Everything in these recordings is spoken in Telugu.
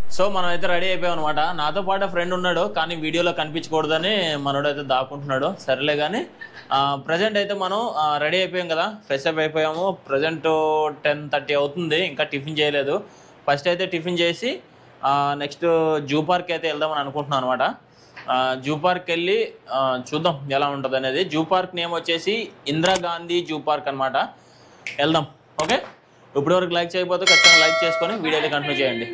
సో మనం అయితే రెడీ అయిపోయాం అనమాట నాతో పాటు ఫ్రెండ్ ఉన్నాడు కానీ వీడియోలో కనిపించకూడదని మనోడు అయితే దాక్కుంటున్నాడు సరేలే కానీ ప్రజెంట్ అయితే మనం రెడీ అయిపోయాం కదా ఫ్రెష్ అప్ అయిపోయాము ప్రజెంట్ టెన్ థర్టీ అవుతుంది ఇంకా టిఫిన్ చేయలేదు ఫస్ట్ అయితే టిఫిన్ చేసి నెక్స్ట్ జూ పార్క్ అయితే వెళ్దామని అనుకుంటున్నాం అనమాట జూ పార్క్ వెళ్ళి ఆ, చూద్దాం ఎలా ఉంటుంది అనేది జూ పార్క్ నేమ్ వచ్చేసి ఇందిరాగాంధీ జూ పార్క్ అనమాట వెళ్దాం ఓకే ఇప్పటివరకు లైక్ చేయకపోతే ఖచ్చితంగా లైక్ చేసుకొని వీడియోని కంటిన్యూ చేయండి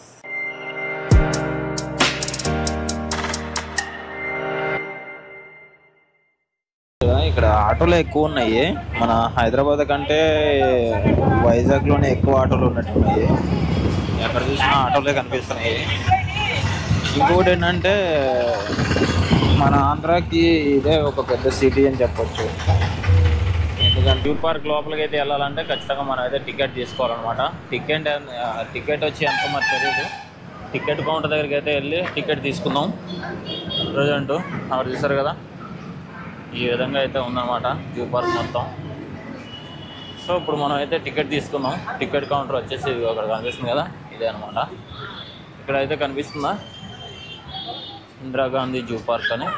ఇక్కడ ఆటోలు ఎక్కువ ఉన్నాయి మన హైదరాబాద్ కంటే వైజాగ్లోనే ఎక్కువ ఆటోలు ఉన్నట్టున్నాయి ఎక్కడ చూసినా ఆటోలే కనిపిస్తున్నాయి ఇంకొకటి ఏంటంటే మన ఆంధ్రాకి ఇదే ఒక పెద్ద సిటీ అని చెప్పొచ్చు ఎందుకంటే జూ పార్క్ లోపలికి అయితే వెళ్ళాలంటే ఖచ్చితంగా మనం అయితే టికెట్ తీసుకోవాలన్నమాట టికెట్ టికెట్ వచ్చి ఎంత మరి తెలియదు టికెట్ కౌంటర్ దగ్గరికి అయితే వెళ్ళి టికెట్ తీసుకుందాం ప్రజెంట్ అక్కడ చూసారు కదా ఈ విధంగా అయితే ఉందన్నమాట జూ పార్క్ మొత్తం సో ఇప్పుడు మనం అయితే టికెట్ తీసుకుందాం టికెట్ కౌంటర్ వచ్చేసి ఇది అక్కడ కనిపిస్తుంది కదా ఇదే అనమాట ఇక్కడ అయితే కనిపిస్తుందా ఇందిరాగాంధీ జూ పార్క్ అని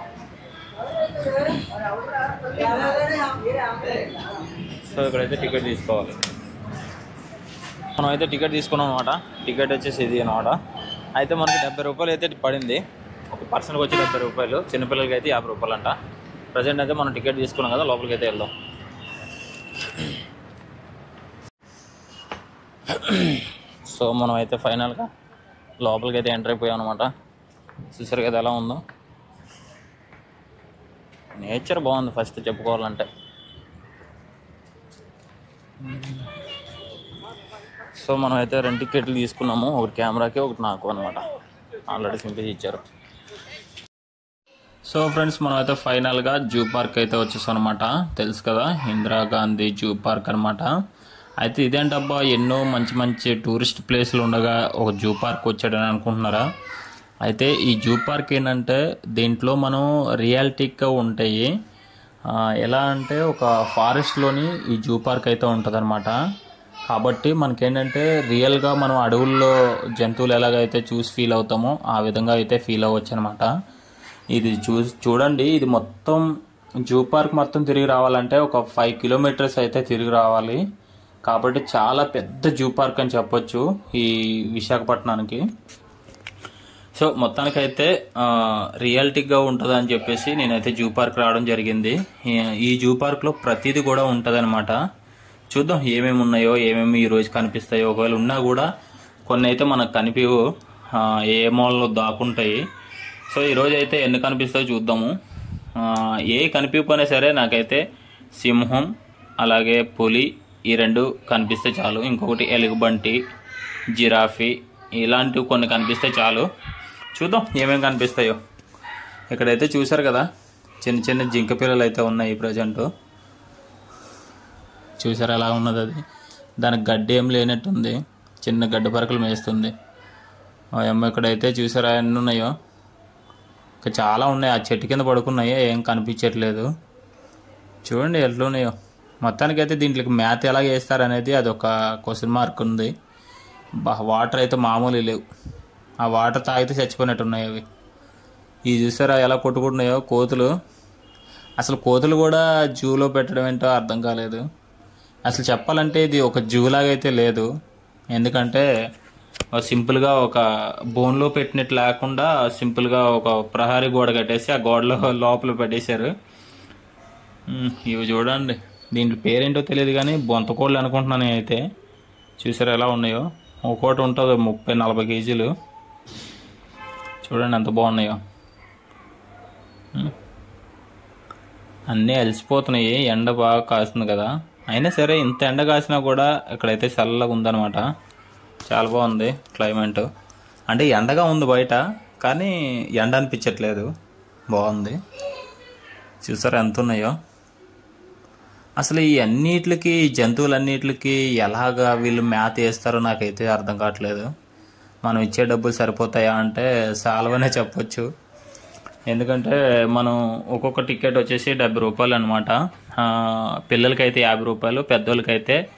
సో ఇక్కడైతే టికెట్ తీసుకోవాలి మనం అయితే టికెట్ తీసుకున్నాం అనమాట టికెట్ వచ్చేసి ఇది అనమాట అయితే మనకి డెబ్బై రూపాయలు అయితే పడింది ఒక పర్సన్కి వచ్చి డెబ్బై రూపాయలు చిన్నపిల్లలకి అయితే యాభై రూపాయలు అంట ప్రజెంట్ అయితే మనం టికెట్ తీసుకున్నాం కదా లోపలికి అయితే వెళ్దాం సో మనం అయితే ఫైనల్గా లోపలికి అయితే ఎంటర్ అయిపోయాం అనమాట చూసారు కదా ఎలా ఉందో నేచర్ బాగుంది ఫస్ట్ చెప్పుకోవాలంటే సో మనం అయితే రెండు టికెట్లు తీసుకున్నాము ఒకటి కెమెరాకి ఒకటి నాకు అనమాట ఆల్రెడీ సింపిల్ ఇచ్చారు సో ఫ్రెండ్స్ మనం అయితే ఫైనల్గా జూ పార్క్ అయితే వచ్చేసాం అనమాట తెలుసు కదా ఇందిరాగాంధీ జూ పార్క్ అనమాట అయితే ఇదేంటబ్బా ఎన్నో మంచి మంచి టూరిస్ట్ ప్లేస్లు ఉండగా ఒక జూ పార్క్ వచ్చాడని అనుకుంటున్నారా అయితే ఈ జూ పార్క్ ఏంటంటే దీంట్లో మనం రియాలిటిక్గా ఉంటాయి ఆ, ఎలా అంటే ఒక ఫారెస్ట్లోని ఈ జూ పార్క్ అయితే ఉంటుందన్నమాట కాబట్టి మనకేంటంటే రియల్గా మనం అడవుల్లో జంతువులు ఎలాగైతే చూసి ఫీల్ అవుతామో ఆ విధంగా అయితే ఫీల్ అవ్వచ్చు అనమాట ఇది చూ చూడండి ఇది మొత్తం జూ పార్క్ మొత్తం తిరిగి రావాలంటే ఒక ఫైవ్ కిలోమీటర్స్ అయితే తిరిగి రావాలి కాబట్టి చాలా పెద్ద జూ పార్క్ అని చెప్పొచ్చు ఈ విశాఖపట్నానికి సో మొత్తానికైతే ఆ, రియాలిటీగా ఉంటుంది అని చెప్పేసి నేనైతే జూ పార్క్ రావడం జరిగింది ఈ- ఈ జూ పార్క్లో ప్రతిదీ కూడా ఉంటుంది చూద్దాం ఏమేమి ఉన్నాయో ఏమేమి ఈ రోజు కనిపిస్తాయో ఒకవేళ ఉన్నా కూడా కొన్ని అయితే మనకు కనిపించవు ఆ, ఏ మూలలో దాక్కుంటాయి సో ఈ రోజు అయితే ఎన్ని కనిపిస్తాయో చూద్దాము ఆ, ఏ కనిపించకపోయినా సరే నాకైతే సింహం అలాగే పులి ఈ రెండు కనిపిస్తే చాలు ఇంకొకటి ఎలుగుబంటి జిరాఫీ ఇలాంటివి కొన్ని కనిపిస్తే చాలు చూద్దాం ఏమేమి కనిపిస్తాయో ఇక్కడైతే చూశారు కదా చిన్న చిన్న జింక పిల్లలు అయితే ఉన్నాయి ప్రజెంట్ చూసారా ఎలా ఉన్నది అది దానికి గడ్డి ఏం లేనట్టుంది చిన్న గడ్డి పరకలు మేస్తుంది ఆ అమ్మ ఇక్కడైతే చూసారా ఎన్ని ఉన్నాయో ఇంకా చాలా ఉన్నాయి ఆ చెట్టు కింద పడుకున్నాయి ఏం కనిపించట్లేదు చూడండి ఎట్లున్నాయో మొత్తానికైతే దీంట్లోకి మ్యాథ్ ఎలా వేస్తారనేది అది ఒక క్వశ్చన్ మార్క్ ఉంది బా వాటర్ అయితే మామూలు లేవు ఆ వాటర్ తాగితే చచ్చిపోయినట్టు ఉన్నాయి అవి ఇవి చూసారా ఎలా కొట్టుకుంటున్నాయో కోతులు అసలు కోతులు కూడా జూలో పెట్టడం ఏంటో అర్థం కాలేదు అసలు చెప్పాలంటే ఇది ఒక జూ లాగా అయితే లేదు ఎందుకంటే ఒక సింపుల్గా ఒక బోన్లో పెట్టినట్టు లేకుండా సింపుల్గా ఒక ప్రహారీ గోడ కట్టేసి ఆ గోడలో లోపల పెట్టేశారు ఉమ్, ఇవి చూడండి దీంట్లో పేరేంటో తెలియదు కానీ బొంతకోళ్ళు అనుకుంటున్నాను నేనైతే చూసారా ఎలా ఉన్నాయో ఒక్కోటి ఉంటుంది ముప్పై నలభై కేజీలు చూడండి ఎంత బాగున్నాయో ఉమ్. అన్నీ అలసిపోతున్నాయి ఎండ బాగా కాస్తుంది కదా అయినా సరే ఇంత ఎండ కాసినా కూడా ఇక్కడైతే చల్లగా ఉందన్నమాట చాలా బాగుంది క్లైమేట్ అంటే ఎండగా ఉంది బయట కానీ ఎండ అనిపించట్లేదు బాగుంది చూసారా ఎంత ఉన్నాయో అసలు ఈ అన్నిటికి జంతువులన్నిటికి ఎలాగా వీళ్ళు మ్యాథ్ వేస్తారో నాకైతే అర్థం కావట్లేదు మనం ఇచ్చే డబ్బులు సరిపోతాయా అంటే సాల్వనే చెప్పొచ్చు ఎందుకంటే మనం ఒక్కొక్క టికెట్ వచ్చేసి డెబ్బై రూపాయలు అనమాట పిల్లలకైతే యాభై రూపాయలు పెద్దోళ్ళకైతే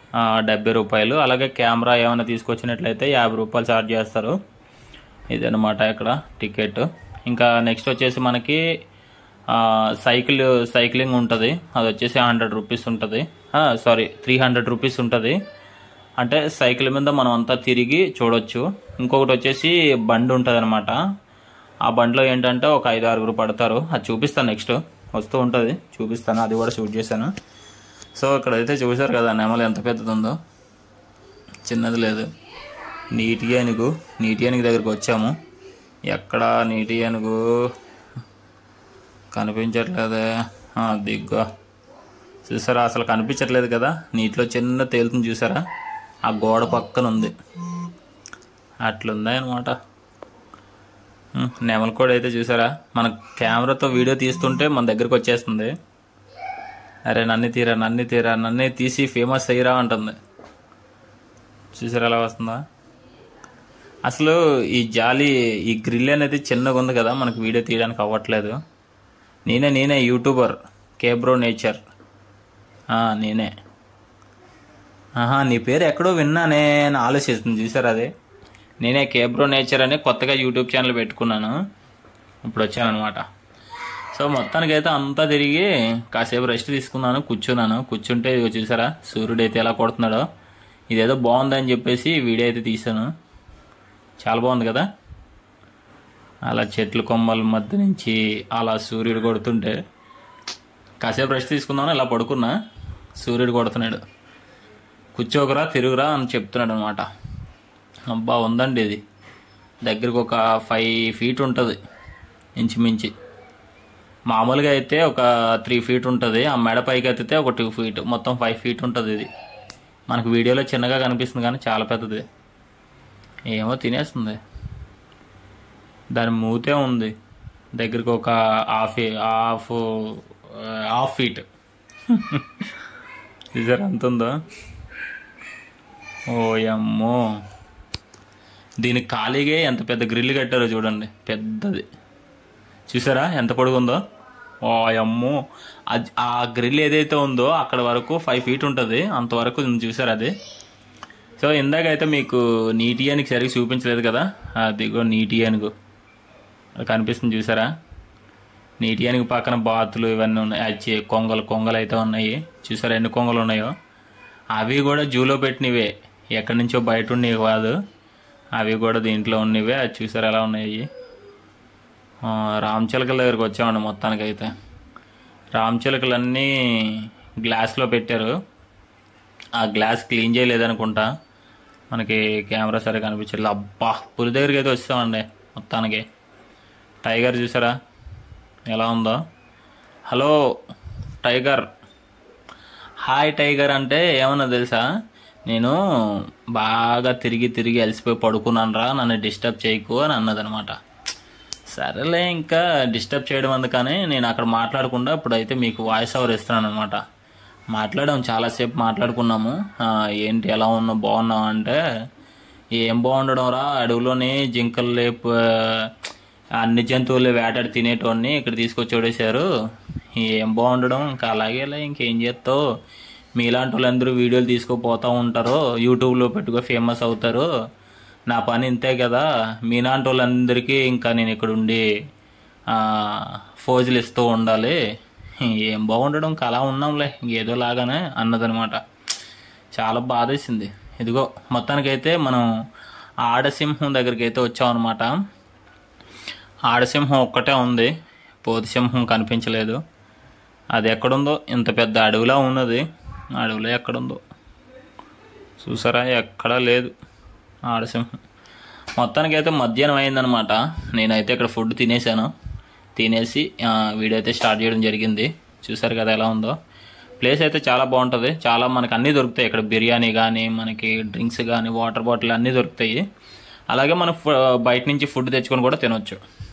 ఆ, డెబ్బై రూపాయలు అలాగే కెమెరా ఏమైనా తీసుకొచ్చినట్లయితే యాభై రూపాయలు ఛార్జ్ చేస్తారు ఇదనమాట ఇక్కడ టికెట్ ఇంకా నెక్స్ట్ వచ్చేసి మనకి ఆ, సైకిల్ సైక్లింగ్ ఉంటుంది అది వచ్చేసి హండ్రెడ్ రూపీస్ ఉంటుంది సారీ త్రీ హండ్రెడ్ రూపీస్ ఉంటుంది అంటే సైకిల్ మీద మనం అంతా తిరిగి చూడొచ్చు ఇంకొకటి వచ్చేసి బండి ఉంటుంది అనమాట ఆ బండిలో ఏంటంటే ఒక ఐదు ఆరుగురు పడతారు అది చూపిస్తాను నెక్స్ట్ వస్తూ ఉంటుంది చూపిస్తాను అది కూడా షూట్ చేశాను సో ఇక్కడైతే చూశారు కదా నెమలి ఎంత పెద్దది ఉందో చిన్నది లేదు నీటి ఏనుగు నీటి ఏనుగు దగ్గరికి వచ్చాము ఎక్కడ నీటి ఏనుగు కనిపించట్లేదే ఆ, దిగ్గా చూసారా అసలు కనిపించట్లేదు కదా నీటిలో చిన్న తేలుతుంది చూసారా ఆ గోడ పక్కన ఉంది అట్లుంది అనమాట నెమల కూడా అయితే చూసారా మన కెమెరాతో వీడియో తీస్తుంటే మన దగ్గరకు వచ్చేస్తుంది అరే నన్ను తీరా నన్ను తీరా నన్నే తీసి ఫేమస్ అయ్యిరా అంటుంది చూసారా ఎలా వస్తుందా అసలు ఈ జాలి ఈ గ్రిల్ అనేది చిన్నగా ఉంది కదా మనకు వీడియో తీయడానికి అవ్వట్లేదు నేనే నేనే యూట్యూబర్ కేబ్రో నేచర్ ఆ, నేనే ఆహా నీ పేరు ఎక్కడో విన్నానే అని ఆలోచిస్తుంది చూసారా అది నేనే కేబ్రో నేచర్ అని కొత్తగా యూట్యూబ్ ఛానల్ పెట్టుకున్నాను ఇప్పుడు వచ్చాను అనమాట సో మొత్తానికి అయితే అంతా తిరిగి కాసేపు రెస్ట్ తీసుకున్నాను కూర్చున్నాను కూర్చుంటే ఇదిగో చూసారా సూర్యుడు అయితే ఎలా కొడుతున్నాడో ఇదేదో బాగుందని చెప్పేసి వీడియో అయితే తీసాను చాలా బాగుంది కదా అలా చెట్ల కొమ్మల మధ్య నుంచి అలా సూర్యుడు కొడుతుంటే కాసేపు రెస్ట్ తీసుకుందామని ఇలా పడుకున్నా సూర్యుడు కొడుతున్నాడు కూర్చోకరా తిరుగురా అని చెప్తున్నాడు అనమాట అబ్బా ఉందండి ఇది దగ్గరకు ఒక ఫైవ్ ఫీట్ ఉంటుంది ఇంచుమించి మామూలుగా అయితే ఒక త్రీ ఫీట్ ఉంటుంది ఆ మెడ పైకి ఎత్తితే ఒక టూ ఫీట్ మొత్తం ఫైవ్ ఫీట్ ఉంటుంది ఇది మనకు వీడియోలో చిన్నగా కనిపిస్తుంది కానీ చాలా పెద్దది ఏమో తినేస్తుంది దాని మూతే ఉంది దగ్గరికి ఒక హాఫ్ హాఫ్ హాఫ్ ఫీట్ చూసారా ఎంత ఉందో ఓయమ్మో దీనికి ఖాళీగా ఎంత పెద్ద గ్రిల్ కట్టారో చూడండి పెద్దది చూసారా ఎంత పొడుగుందో ఓ అమ్మో అది- ఆ గ్రిల్ ఏదైతే ఉందో అక్కడ వరకు ఫైవ్ ఫీట్ ఉంటుంది అంతవరకు చూసారా అది సో ఇందాకైతే మీకు నీటి ఏనుగు సరిగ్గా చూపించలేదు కదా అదిగో నీటి ఏనుగు అది కనిపిస్తుంది చూసారా నీటి ఏనుగు పక్కన బాతులు ఇవన్నీ ఉన్నాయి అచ్చి కొంగలు కొంగలు అయితే ఉన్నాయి చూసారా ఎన్ని కొంగలు ఉన్నాయో అవి కూడా జూలో పెట్టినవే ఎక్కడి నుంచో బయట ఉన్నవి కాదు అవి కూడా దీంట్లో ఉన్నవే అది చూసారా ఎలా ఉన్నాయి ఆ, రామచిలకల దగ్గరికి వచ్చామండి మొత్తానికి అయితే రామచిలకలన్నీ గ్లాస్లో పెట్టారు ఆ గ్లాస్ క్లీన్ చేయలేదనుకుంటా మనకి కెమెరా సరిగా కనిపించలేదు అబ్బా పులి దగ్గరికి అయితే వచ్చామండి మొత్తానికి టైగర్ చూసారా ఎలా ఉందో హలో టైగర్ హాయ్ టైగర్ అంటే ఏమన్నా తెలుసా నేను బాగా తిరిగి తిరిగి అలసిపోయి పడుకున్నాను రా నన్ను డిస్టర్బ్ చేయకు అని అన్నదనమాట సరేలే ఇంకా డిస్టర్బ్ చేయడం అందుకని నేను అక్కడ మాట్లాడకుండా ఇప్పుడైతే మీకు వాయిస్ ఓవర్ ఇస్తున్నాను అనమాట మాట్లాడాం చాలాసేపు మాట్లాడుకున్నాము ఆ, ఏంటి ఎలా ఉన్నావు బాగున్నావు అంటే ఏం బాగుండడం రా అడవిలోని జింకలు లేపు అన్ని జంతువులు వేటాడి తినేటోడిని ఇక్కడ తీసుకొచ్చి వడేశారు ఏం బాగుండడం ఇంకా అలాగేలే ఇంకేం చేస్తావు మీలాంటి వాళ్ళందరూ వీడియోలు తీసుకుపోతూ ఉంటారు యూట్యూబ్లో పెట్టుకో ఫేమస్ అవుతారు నా పని ఇంతే కదా మీలాంటి వాళ్ళందరికీ ఇంకా నేను ఇక్కడ ఉండి ఆ, ఫోజులు ఇస్తూ ఉండాలి ఏం బాగుండడం ఇంకా అలా ఉన్నాంలే ఏదో లాగానే అన్నదనమాట చాలా బాధేసింది ఇదిగో మొత్తానికైతే మనం ఆడసింహం దగ్గరికి అయితే వచ్చామన్నమాట ఆడసింహం ఒక్కటే ఉంది పోతిసింహం కనిపించలేదు అది ఎక్కడుందో ఇంత పెద్ద అడవిలా ఉన్నది అడవిలో ఎక్కడుందో చూసారా ఎక్కడా లేదు ఆడసింహం మొత్తానికైతే మధ్యాహ్నం అయిందనమాట నేనైతే ఇక్కడ ఫుడ్ తినేసాను తినేసి ఆ, వీడియో అయితే స్టార్ట్ చేయడం జరిగింది చూసారు కదా ఎలా ఉందో ప్లేస్ అయితే చాలా బాగుంటుంది చాలా మనకి అన్నీ దొరుకుతాయి ఇక్కడ బిర్యానీ కానీ మనకి డ్రింక్స్ కానీ వాటర్ బాటిల్ అన్నీ దొరుకుతాయి అలాగే మనం ఫు- బయట నుంచి ఫుడ్ తెచ్చుకొని కూడా తినొచ్చు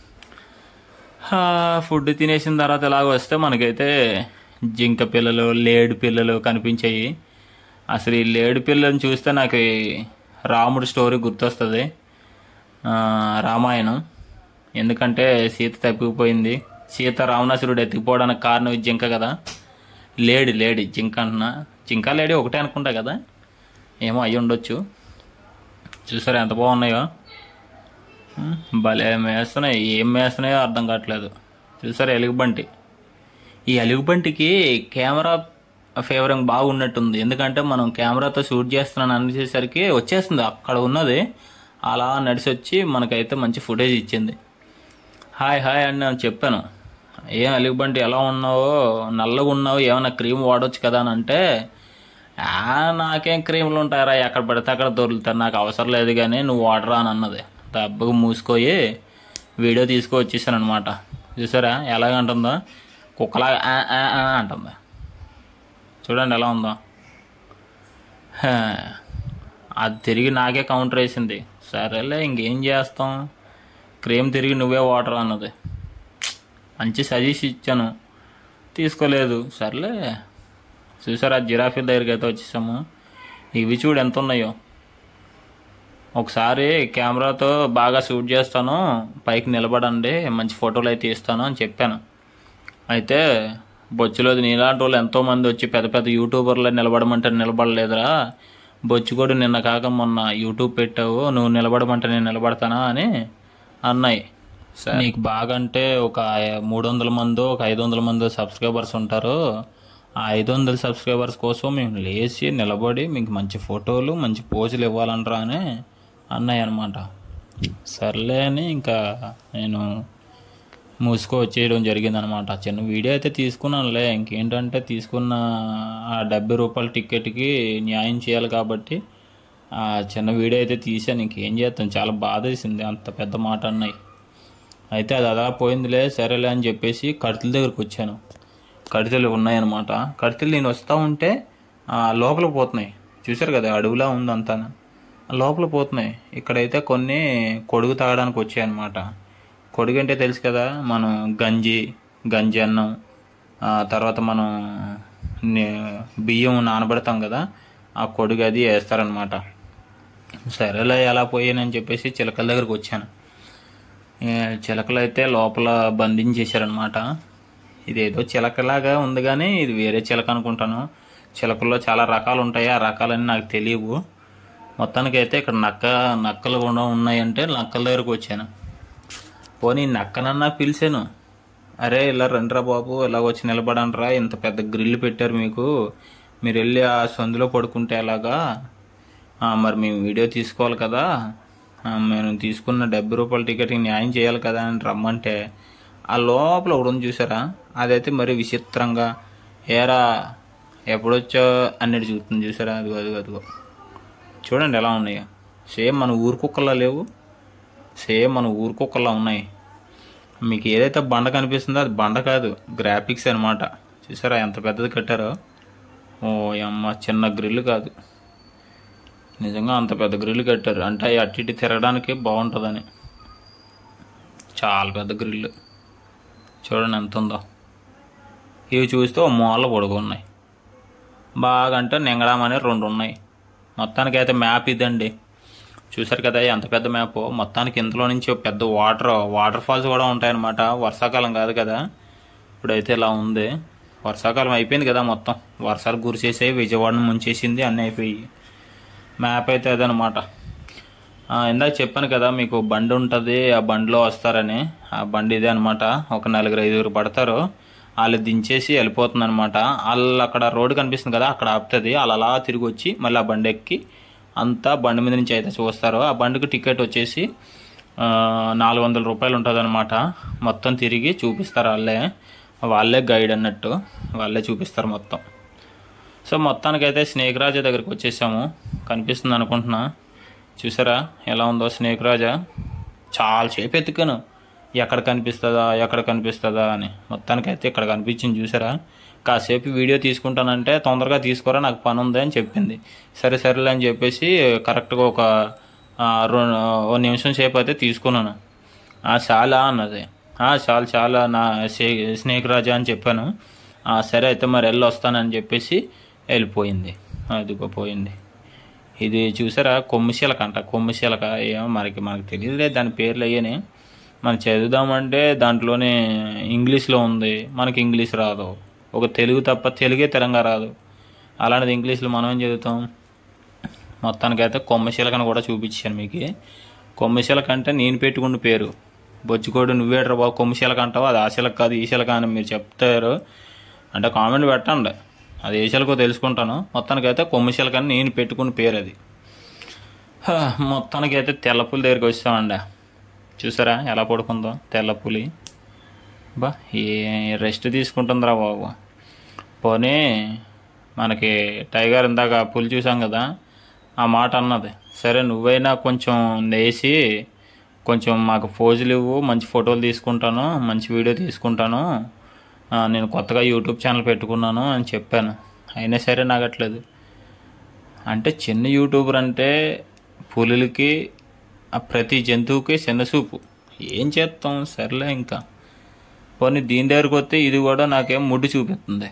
ఆ, ఫుడ్ తినేసిన తర్వాత ఎలాగ వస్తే మనకైతే జింక పిల్లలు లేడు పిల్లలు కనిపించాయి అసలు ఈ లేడు పిల్లలను చూస్తే నాకు ఈ రాముడు స్టోరీ గుర్తొస్తుంది ఆ, రామాయణం ఎందుకంటే సీత తప్పిపోయింది సీత రావణాసురుడు ఎత్తిపోవడానికి కారణం ఈ జింక కదా లేడి లేడి జింక అంటున్నా జింక లేడి ఒకటే అనుకుంటా కదా ఏమో అయ్యి ఉండొచ్చు చూసారా ఎంత బాగున్నాయో ఉమ్, భలే మేస్తున్నాయి ఏం మేస్తున్నాయో అర్థం కావట్లేదు చూసారా ఎలుగుబంటి ఈ ఎలుగుబంటికి కెమెరా ఫేవరింగ్ బాగున్నట్టుంది ఎందుకంటే మనం కెమెరాతో షూట్ చేస్తున్నాను అనేసరికి వచ్చేస్తుంది అక్కడ ఉన్నది అలా నడిచి వచ్చి మనకైతే మంచి ఫుటేజ్ ఇచ్చింది హాయ్ హాయ్ అని నేను చెప్పాను ఏం ఎలుగుబంటి ఎలా ఉన్నావో నల్లగా ఉన్నావు ఏమైనా క్రీమ్ వాడొచ్చు కదా అని అంటే "ఆ, నాకేం క్రీములు ఉంటాయరా ఎక్కడ పడితే అక్కడ దొరుకుతారు నాకు అవసరం లేదు కానీ నువ్వు వాడరా అని అన్నది దెబ్బకు మూసుకొని వీడియో తీసుకొచ్చేసాను అనమాట చూసారా ఎలాగంటుందో కుక్కలాగా "ఆ, ఆ, ఆ" అంటుంది చూడండి ఎలా ఉందో హా. అది తిరిగి నాకే కౌంటర్ వేసింది సరేలే ఇంకేం చేస్తాం క్రీమ్ తిరిగి నువ్వే వాటర్ అన్నది మంచి సజెస్ట్ ఇచ్చాను తీసుకోలేదు సర్లే చూసారా జిరాఫీల దగ్గరికి అయితే వచ్చేసాము ఇవి చూడు ఎంత ఉన్నాయో ఒకసారి కెమెరాతో బాగా షూట్ చేస్తాను పైకి నిలబడండి మంచి ఫోటోలు అయితే తీస్తాను అని చెప్పాను అయితే బొచ్చులోది నీలాంటి వాళ్ళు ఎంతోమంది వచ్చి పెద్ద పెద్ద యూట్యూబర్లు నిలబడమంటే నిలబడలేదురా బొచ్చు కూడా నిన్న కాక మొన్న యూట్యూబ్ పెట్టావు నువ్వు నిలబడమంటే నేను నిలబడతానా అని అన్నాయి సరే నీకు బాగా అంటే ఒక మూడు వందల మంది ఒక ఐదు వందల మంది సబ్స్క్రైబర్స్ ఉంటారు ఆ ఐదు వందల సబ్స్క్రైబర్స్ కోసం మేము లేచి నిలబడి మీకు మంచి ఫోటోలు మంచి పోజులు ఇవ్వాలంటారా అని అన్నాయి అనమాట సర్లే అని ఇంకా నేను మూసుకో వచ్చేయడం జరిగింది అనమాట చిన్న వీడియో అయితే తీసుకున్నానులే ఇంకేంటంటే తీసుకున్న ఆ డెబ్బై రూపాయల టికెట్కి న్యాయం చేయాలి కాబట్టి ఆ చిన్న వీడియో అయితే తీసాను ఇంకేం చేస్తాను చాలా బాధ వేసింది అంత పెద్ద మాట అన్నాయి అయితే అది అదా పోయిందిలే సరేలే అని చెప్పేసి కడతల దగ్గరికి వచ్చాను కడతలు ఉన్నాయన్నమాట కడతలు నేను వస్తూ ఉంటే ఆ, లోపలికి పోతున్నాయి చూసారు కదా అడవిలా ఉంది అంతా లోపల పోతున్నాయి ఇక్కడైతే కొన్ని కొడుగు తాగడానికి వచ్చాయన్నమాట కొడుగు అంటే తెలుసు కదా మనం గంజి గంజి అన్నం ఆ తర్వాత మనం నే- బియ్యం నానబెడతాం కదా ఆ కొడుగు అది వేస్తారనమాట సరేలే ఎలా పోయానని చెప్పేసి చిలకల దగ్గరికి వచ్చాను ఏ, చిలకలు అయితే లోపల బంధించేశారనమాట ఇదేదో చిలకలాగా ఉంది కానీ ఇది వేరే చిలక అనుకుంటాను చిలకల్లో చాలా రకాలు ఉంటాయి ఆ రకాలన్నీ నాకు తెలియవు మొత్తానికి అయితే ఇక్కడ నక్క నక్కలు కూడా ఉన్నాయంటే నక్కల దగ్గరకు వచ్చాను పోనీ నక్కనన్నా పిలిచాను అరే ఇలా రండిరా బాబు ఇలా వచ్చి నిలబడండిరా ఇంత పెద్ద గ్రిల్ పెట్టారు మీకు మీరు వెళ్ళి ఆ సందులో పడుకుంటే ఎలాగా ఆ, మరి మేము వీడియో తీసుకోవాలి కదా ఆ, మేము తీసుకున్న డెబ్బై రూపాయల టికెట్కి న్యాయం చేయాలి కదా అని రమ్మంటే ఆ లోపల ఒకటి ఉంది చూసారా అదైతే మరి విచిత్రంగా ఏరా ఎప్పుడొచ్చో అన్నట్టు చూస్తుంది చూసారా అదిగో అదిగో అదిగో చూడండి ఎలా ఉన్నాయో సేమ్ మన ఊరు కుక్కలా లేవు సేమ్ మన ఊరు కుక్కలా ఉన్నాయి మీకు ఏదైతే బండ కనిపిస్తుందో అది బండ కాదు గ్రాఫిక్స్ అనమాట చూసారా ఎంత పెద్దది కట్టారో ఓ అమ్మ చిన్న గ్రిల్ కాదు నిజంగా అంత పెద్ద గ్రిల్ కట్టారు అంటే అవి అటు ఇటు తిరగడానికి బాగుంటుందని చాలా పెద్ద గ్రిల్ చూడండి ఎంత ఉందో ఇవి చూస్తే ఓ మూల పొడుగున్నాయి బాగా అంటే నింగడామని రెండు ఉన్నాయి మొత్తానికి అయితే మ్యాప్ ఇదండి చూసారు కదా ఎంత పెద్ద మ్యాప్ మొత్తానికి ఇందులో నుంచి ఒక పెద్ద వాటర్ వాటర్ ఫాల్స్ కూడా ఉంటాయన్నమాట వర్షాకాలం కాదు కదా ఇప్పుడైతే ఇలా ఉంది వర్షాకాలం అయిపోయింది కదా మొత్తం వర్షాలు కురిసేసాయి విజయవాడను ముంచేసింది అన్నీ అయిపోయి మ్యాప్ అయితే అదనమాట ఆ, ఇందాక చెప్పాను కదా మీకు బండి ఉంటుంది ఆ బండిలో వస్తారని ఆ బండి ఇదే అనమాట ఒక నలుగురు ఐదుగురు పడతారు వాళ్ళు దించేసి వెళ్ళిపోతుంది అనమాట వాళ్ళు అక్కడ రోడ్డు కనిపిస్తుంది కదా అక్కడ ఆపుతుంది వాళ్ళు అలా తిరిగి వచ్చి మళ్ళీ ఆ బండి ఎక్కి అంతా బండి మీద నుంచి అయితే చూస్తారు ఆ బండికి టికెట్ వచ్చేసి ఆ, నాలుగు వందల రూపాయలు ఉంటుంది అనమాట మొత్తం తిరిగి చూపిస్తారు వాళ్ళే వాళ్ళే గైడ్ అన్నట్టు వాళ్ళే చూపిస్తారు మొత్తం సో మొత్తానికైతే స్నేక్ రాజా దగ్గరికి వచ్చేసాము కనిపిస్తుంది అనుకుంటున్నా చూసారా ఎలా ఉందో స్నేక్ రాజా చాలా సేపు ఎత్తుకాను ఎక్కడ కనిపిస్తుందా ఎక్కడ కనిపిస్తుందా అని మొత్తానికైతే ఇక్కడ కనిపించింది చూసారా కాసేపు వీడియో తీసుకుంటానంటే తొందరగా తీసుకోరా నాకు పని ఉంది అని చెప్పింది సరే సరేలే అని చెప్పేసి కరెక్ట్గా ఒక ఆ, రెండు ఓ నిమిషం సేపు అయితే తీసుకున్నాను "ఆ, చాలా అన్నది "ఆ, చాలు చాలా నా సే- స్నేక్ రాజా అని చెప్పాను "ఆ, సరే అయితే మరి వెళ్ళి వస్తానని చెప్పేసి వెళ్ళిపోయింది అదిగో పోయింది ఇది చూసారా కొమ్ము శిలక అంట కొమ్ము శిలక ఏమో మనకి మనకు తెలియదులే దాని పేర్లు అయ్యని మనం చదువుదామంటే దాంట్లోనే ఇంగ్లీష్లో ఉంది మనకి ఇంగ్లీష్ రాదు ఒక తెలుగు తప్ప తెలుగే తెలంగాణ రాదు అలాంటిది ఇంగ్లీష్లో మనం ఏం చదువుతాం మొత్తానికైతే కొమ్మశిలకను కూడా చూపించాను మీకు కొమ్మశిలక అంటే నేను పెట్టుకున్న పేరు బొచ్చుకోడు నువ్వేట్రా బాబు కొమ్మశిలక అంటావు అది ఆ శిలక కాదు ఈ శిలక అని మీరు చెప్తారు అంటే కామెంట్ పెట్టండి అది ఏ శిలకో తెలుసుకుంటాను మొత్తానికైతే కొమ్మశిలక అని నేను పెట్టుకున్న పేరు అది హా, మొత్తానికైతే తెల్లపులి దగ్గరికి వచ్చామండి చూసారా ఎలా పడుకుందో తెల్లపులి బా ఏ రెస్ట్ తీసుకుంటుందిరా బాబు పోనీ మనకి టైగర్ ఇందాక పులి చూసాం కదా ఆ మాట అన్నది సరే నువ్వైనా కొంచెం వేసి కొంచెం మాకు ఫోజులు ఇవ్వు మంచి ఫోటోలు తీసుకుంటాను మంచి వీడియో తీసుకుంటాను ఆ, నేను కొత్తగా యూట్యూబ్ ఛానల్ పెట్టుకున్నాను అని చెప్పాను అయినా సరే నాగట్లేదు అంటే చిన్న యూట్యూబర్ అంటే పులులకి ఆ ప్రతి జంతువుకి చిన్న చూపు ఏం చేస్తాం సర్లే ఇంకా పోనీ దీని దగ్గరికి వస్తే ఇది కూడా నాకేం ముడ్డు చూపిస్తుంది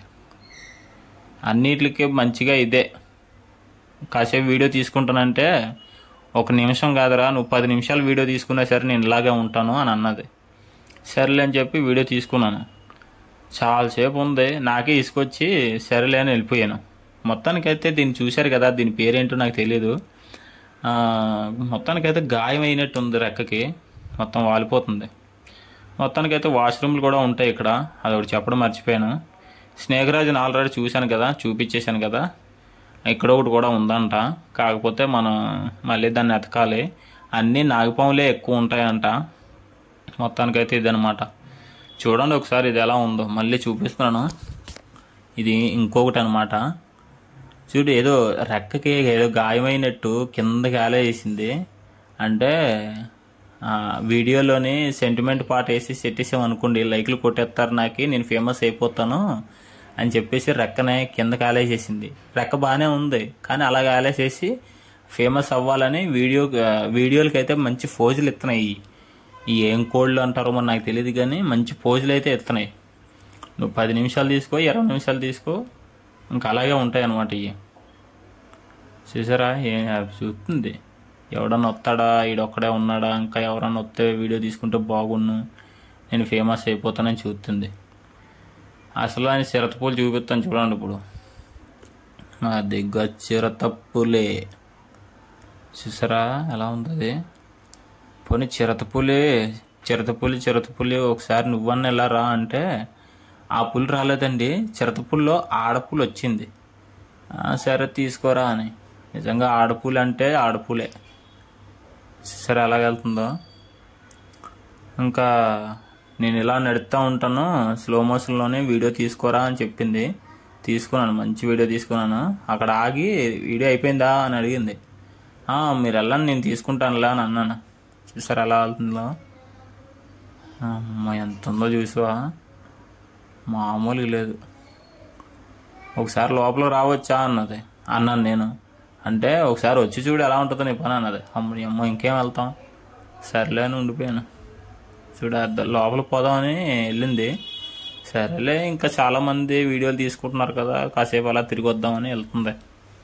అన్నిటికీ మంచిగా ఇదే కాసేపు వీడియో తీసుకుంటానంటే ఒక నిమిషం కాదురా నువ్వు పది నిమిషాలు వీడియో తీసుకున్నా సరే నేను ఇలాగే ఉంటాను అని అన్నది సరేలే అని చెప్పి వీడియో తీసుకున్నాను చాలాసేపు ఉంది నాకే ఇసుకొచ్చి సరేలే అని వెళ్ళిపోయాను మొత్తానికైతే దీన్ని చూశారు కదా దీని పేరేంటో నాకు తెలియదు ఆ, మొత్తానికైతే గాయం అయినట్టు ఉంది రెక్కకి మొత్తం వాలిపోతుంది మొత్తానికైతే వాష్రూమ్లు కూడా ఉంటాయి ఇక్కడ అది ఒకటి చెప్పడం మర్చిపోయాను స్నేహరాజుని ఆల్రెడీ చూశాను కదా చూపించేశాను కదా ఇక్కడ ఒకటి కూడా ఉందంట కాకపోతే మనం మళ్ళీ దాన్ని ఎతకాలి అన్నీ నాగపాములే ఎక్కువ ఉంటాయంట మొత్తానికైతే ఇదనమాట చూడండి ఒకసారి ఇది ఎలా ఉందో మళ్ళీ చూపిస్తున్నాను ఇది ఇంకొకటి అనమాట చూడు ఏదో రెక్కకి ఏదో గాయమైనట్టు కిందకి వేసింది అంటే ఆ, వీడియోలోని సెంటిమెంట్ పాట వేసి సెట్టేసాం అనుకోండి లైక్లు కొట్టేస్తారు నాకు నేను ఫేమస్ అయిపోతాను అని చెప్పేసి రెక్కనే కింద కాలేసేసింది రెక్క బాగానే ఉంది కానీ అలా కాలేసేసి ఫేమస్ అవ్వాలని వీడియో వీడియోలకి అయితే మంచి ఫోజులు ఇస్తున్నాయి ఈ ఏం కోళ్ళు అంటారో మరి నాకు తెలియదు కానీ మంచి పోజులు అయితే ఇస్తున్నాయి నువ్వు పది నిమిషాలు తీసుకో ఇరవై నిమిషాలు తీసుకో ఇంకా అలాగే ఉంటాయి అన్నమాట ఇవి చూసారా ఏం చూస్తుంది ఎవడన్నా వస్తాడా ఈడొక్కడే ఉన్నాడా ఇంకా ఎవరన్నా వస్తే వీడియో తీసుకుంటే బాగున్ను నేను ఫేమస్ అయిపోతానని చూస్తుంది అసలు ఆయన చిరతపూలు చూపిస్తాను చూడండి ఇప్పుడు మా దగ్గర చిరతప్పులే చూసారా ఎలా ఉంది అది పోనీ చిరతపులి చిరతపులి చిరతపులి ఒకసారి నువ్వన్న ఎలా రా అంటే ఆ పులి రాలేదండి చిరతపుల్లో ఆడపులి వచ్చింది "ఆ, సరే తీసుకోరా అని నిజంగా ఆడపులి అంటే ఆడపులే సరే ఎలాగెళ్తుందో ఇంకా నేను ఇలా నడుస్తూ ఉంటాను స్లో మోషన్లోనే వీడియో తీసుకోరా అని చెప్పింది తీసుకున్నాను మంచి వీడియో తీసుకున్నాను అక్కడ ఆగి వీడియో అయిపోయిందా అని అడిగింది "ఆ, మీరు వెళ్ళండి నేను తీసుకుంటానులే అని అన్నాను చూసారు ఎలా వెళ్తుందో అమ్మ ఎంత ఉందో చూసావా మామూలుగా లేదు ఒకసారి లోపల రావచ్చా అన్నది అన్నాను నేను అంటే ఒకసారి వచ్చి చూడు ఎలా ఉంటుందో నీ పని అన్నది అమ్మ అమ్మ ఇంకేం వెళ్తాం సరేలే అని ఉండిపోయాను చూడు అద్ద- లోపల పోదామని వెళ్ళింది సరేలే ఇంకా చాలా మంది వీడియోలు తీసుకుంటున్నారు కదా కాసేపు అలా తిరిగి వద్దామని వెళ్తుంది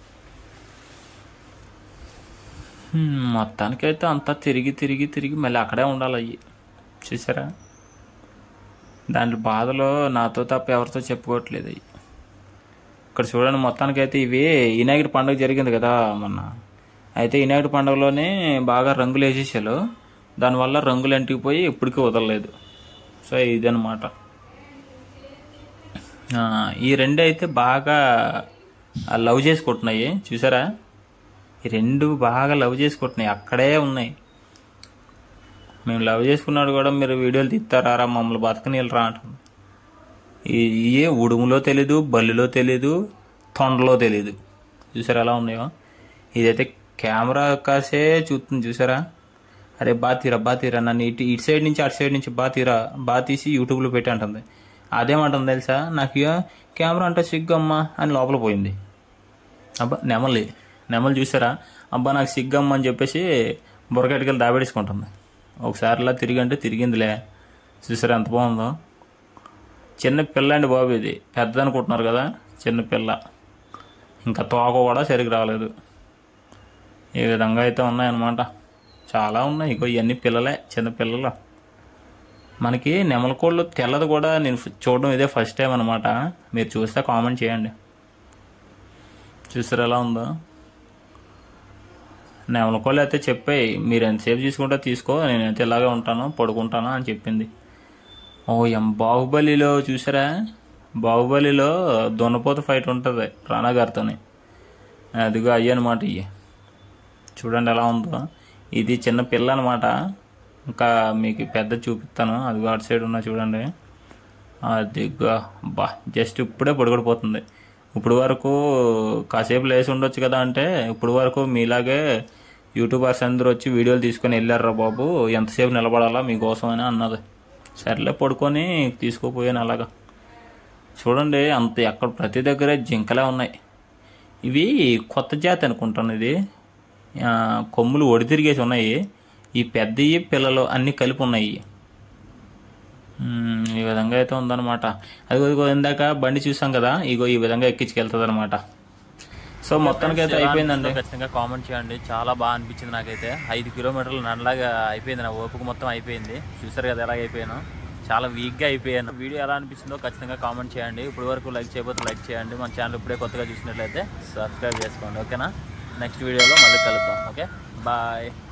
హ్మ్, మొత్తానికైతే అంతా తిరిగి తిరిగి తిరిగి మళ్ళీ అక్కడే ఉండాలి అయ్యి చూసారా దాంట్లో బాధలో నాతో తప్ప ఎవరితో చెప్పుకోవట్లేదు అయ్యి ఇక్కడ చూడండి మొత్తానికైతే ఇవి వినాయకుడి పండుగ జరిగింది కదా మొన్న అయితే వినాయకుడి పండుగలోనే బాగా రంగులు వేసేసారు దానివల్ల రంగులు అంటికిపోయి ఇప్పటికీ వదలలేదు సో ఇదనమాట ఆ, ఈ రెండు అయితే బాగా లవ్ చేసుకుంటున్నాయి చూసారా ఈ రెండు బాగా లవ్ చేసుకుంటున్నాయి అక్కడే ఉన్నాయి మేము లవ్ చేసుకున్నాడు కూడా మీరు వీడియోలు తీస్తారా మమ్మల్ని బతకనీళ్ళరా అంటుంది ఈ- ఏ ఉడుములో తెలీదు బల్లిలో తెలీదు తొండలో తెలీదు చూసారా ఎలా ఉన్నాయో ఇదైతే కెమెరా కాసే చూస్తుంది చూసారా అరే బా తీరా బా తీరా నన్ను ఇటు ఇటు సైడ్ నుంచి అటు సైడ్ నుంచి బా తీరా బా తీసి యూట్యూబ్లో పెట్టి అంటుంది అదేమంటుంది తెలుసా నాకు ఇక కెమెరా అంటే సిగ్గమ్మా అని లోపల పోయింది అబ్బా నెమలి నెమలి చూసారా అబ్బా నాకు సిగ్గమ్మ అని చెప్పేసి బుర్రకట్టుకెళ్ళి దాబేసుకుంటుంది ఒకసారి ఇలా తిరిగి అంటే తిరిగిందిలే చూసారా ఎంత బాగుందో చిన్న పిల్ల అండి బాబు ఇది పెద్ద అనుకుంటున్నారు కదా చిన్న పిల్ల ఇంకా తోక కూడా సరిగ్గా రాలేదు ఈ విధంగా అయితే ఉన్నాయన్నమాట చాలా ఉన్నాయి ఇగో ఇవన్నీ పిల్లలే చిన్న పిల్లలు మనకి నెమలకోళ్ళు తెల్లది కూడా నేను ఫ- చూడడం ఇదే ఫస్ట్ టైం అనమాట మీరు చూస్తే కామెంట్ చేయండి చూసారు ఎలా ఉందో నెమలకోళ్ళు అయితే చెప్పాయి మీరు ఎంతసేపు తీసుకుంటే తీసుకో నేనైతే ఇలాగే ఉంటాను పడుకుంటాను అని చెప్పింది ఓ ఎం బాహుబలిలో చూసారా బాహుబలిలో దున్నపోత ఫైట్ ఉంటుంది రానా గారితోని అదిగో అయ్యి అనమాట ఇవి చూడండి ఎలా ఉందో ఇది చిన్న పిల్ల అనమాట ఇంకా మీకు పెద్ద చూపిస్తాను అదిగో అటు సైడ్ ఉన్నా చూడండి అదిగో బా జస్ట్ ఇప్పుడే పొడిగొడిపోతుంది ఇప్పుడు వరకు కాసేపు లేచి ఉండొచ్చు కదా అంటే ఇప్పుడు వరకు మీలాగే యూట్యూబర్స్ అందరూ వచ్చి వీడియోలు తీసుకొని వెళ్ళారా బాబు ఎంతసేపు నిలబడాలా మీకోసం అని అన్నది సర్లే పడుకొని తీసుకోపోయాను అలాగా చూడండి అంత ఎక్కడ ప్రతి దగ్గర జింకలే ఉన్నాయి ఇవి కొత్త జాతి అనుకుంటాను ఇది ఆ, కొమ్ములు ఒడితిరిగేసి ఉన్నాయి ఈ పెద్దవి పిల్లలు అన్నీ కలిపి ఉన్నాయి మ్మ్, ఈ విధంగా అయితే ఉందన్నమాట అది ఇదిగో ఇందాక బండి చూసాం కదా ఇగో ఈ విధంగా ఎక్కించుకెళ్తుంది అనమాట సో మొత్తానికి అయితే అయిపోయిందండి ఖచ్చితంగా కామెంట్ చేయండి చాలా బాగా అనిపించింది నాకైతే ఐదు కిలోమీటర్లు నన్నలాగా అయిపోయింది నా ఓపిక మొత్తం అయిపోయింది చూసారు కదా ఎలాగ అయిపోయాను చాలా వీక్గా అయిపోయాను వీడియో ఎలా అనిపిస్తుందో ఖచ్చితంగా కామెంట్ చేయండి ఇప్పుడు వరకు లైక్ చేయబోతే లైక్ చేయండి మన ఛానల్ ఇప్పుడే కొత్తగా చూసినట్లయితే సబ్స్క్రైబ్ చేసుకోండి ఓకేనా నెక్స్ట్ వీడియోలో మళ్ళీ కలుద్దాం ఓకే బాయ్